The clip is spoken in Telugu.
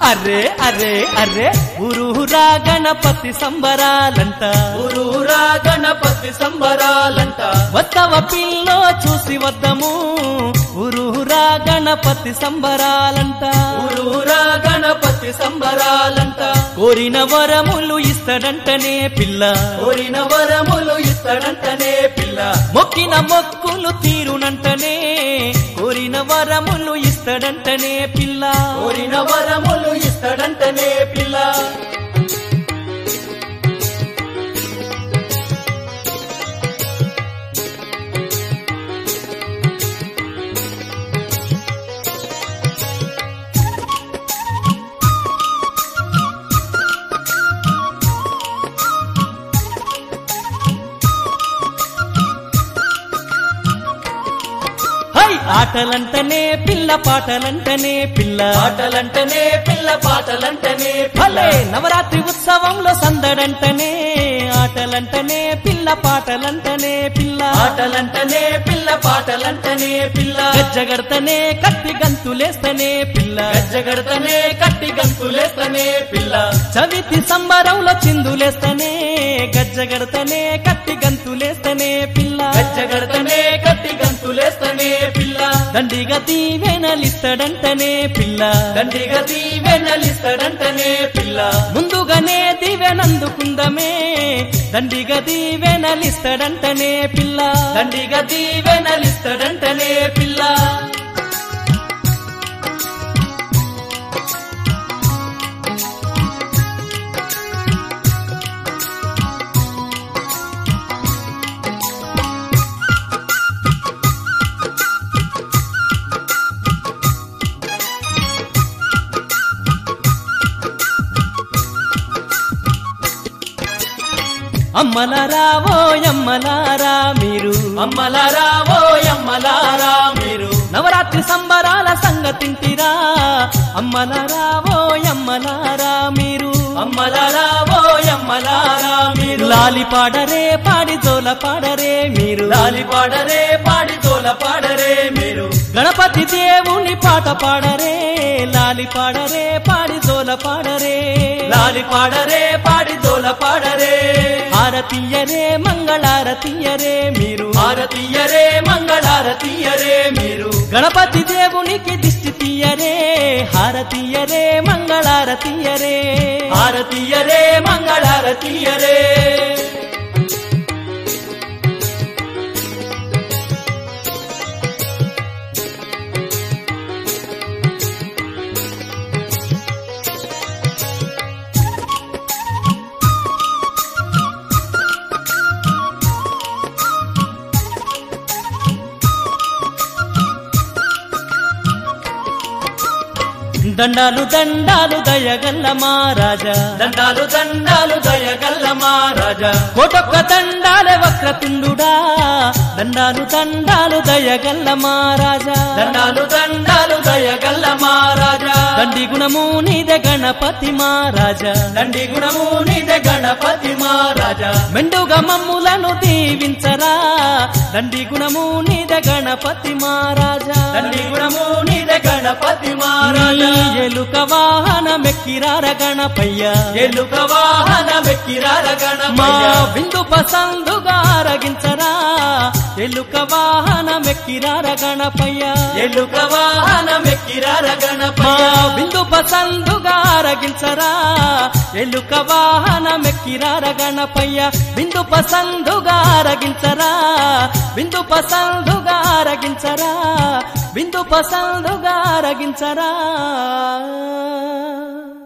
అరే అరే అరే ఊరూరా గణపతి సంబరాలంట ఊరూరా గణపతి సంబరాలంట వద్దవ పిల్లో చూసి వద్దము ఊరూరా గణపతి సంబరాలంట ఊరూరా గణపతి సంబరాలంట కోరిన వరములు ఇస్తాడంటనే పిల్ల కోరిన వరములు ఇస్తాడంటనే పిల్ల మొక్కిన మొక్కులు తీరునంటనే కోరిన వరములు ఇస్తాడంటనే పిల్ల కోరిన వరములు ఇస్తాడంటనే పిల్ల హై ఆటలంటనే పిల్ల పాటలంటనే పిల్ల పాటలంటనే పిల్ల పాటలంటనే భలే నవరాత్రి ఉత్సవంలో సందడంటనే ఆటలంటనే పిల్ల పాటలంటనే పిల్ల పాటలంటనే పిల్ల పాటలంటనే పిల్ల గజ్జగడతనే కత్తి గంతులేస్తనే పిల్ల గజ్జగడతనే కట్టి గంతులేస్తనే పిల్ల చవితి సంబరంలో చిందులేస్తనే గజ్జగడతనే కత్తి గంతులేస్తనే పిల్ల గజ్జగడతనే కట్టి గంతులేస్తనే పిల్ల దండిగా దీవెనలిస్తాడంటనే పిల్ల దండిగా దీవెనలిస్తాడంటనే పిల్ల ముందుగానే దీవెనందుకుందమే దండిగా దీవెనలిస్తాడంటనే పిల్ల దండిగా దీవెనలిస్తాడంటనే పిల్ల అమ్మలారా ఓ అమ్మలారా మీరు అమ్మలారా ఓ అమ్మలారా మీరు నవరాత్రి సంబరాల సంగతింటిరా అమ్మలారా ఓ అమ్మలారా మీరు అమ్మలారా ఓ అమ్మలారా మీరు లాలి పాడరే పాడి జోల పాడరే మీరు లాలి పాడరే పాడి తోల పాడరే మీరు గణపతి దేవుని పాట పాడరే లాలి పాడరే పాడి జోల పాడరే లాలి పాడరే పాడి తోల పాడరే హారతీయరే మంగళారతీయరే మీరు భారతీయరే మంగళారతీయరే మీరు గణపతి దేవునికి దిష్టి తీయరే హారతీయరే మంగళారతీయరే భారతీయరే మంగళారతీయరే దండాలు దండాలు దయగల్ల మహారాజా దండాలు దండాలు దయగల్ల మహారాజా కోటొక్క దండాలే వక్రతుండుడా దండాలు దండాలు దయగల్ల మహారాజా దండాలు దండాలు దయగల్ల మహారాజా దండి గుణము నీదే గణపతి మహారాజా దండి గుణము నిద గణపతి మహారాజా మెండుగా మమ్ములను దీవించరా దండి గుణము నీదే గణపతి మహారాజా దండి గుణము నిద గణపతి మహారాజా నీ ఎలుక వాహనమెక్కిరార గణపయ్య ఎలుక వాహన వెక్కిరార మా గణపయ్య బిందు పసందుగా అరగించరా ఎలుక వాహనమెక్కిరార గణపయ్య ఎలుక వాహన వెక్కిరార మా గణపయ్య బిందు పసందుగా అరగించరా ఎలుక వాహనమెక్కిరార గణపయ్య బిందు పసందుగా అరగించరా బిందు పసందుగా అరగించరా బిందు పసందుగా అరగించరా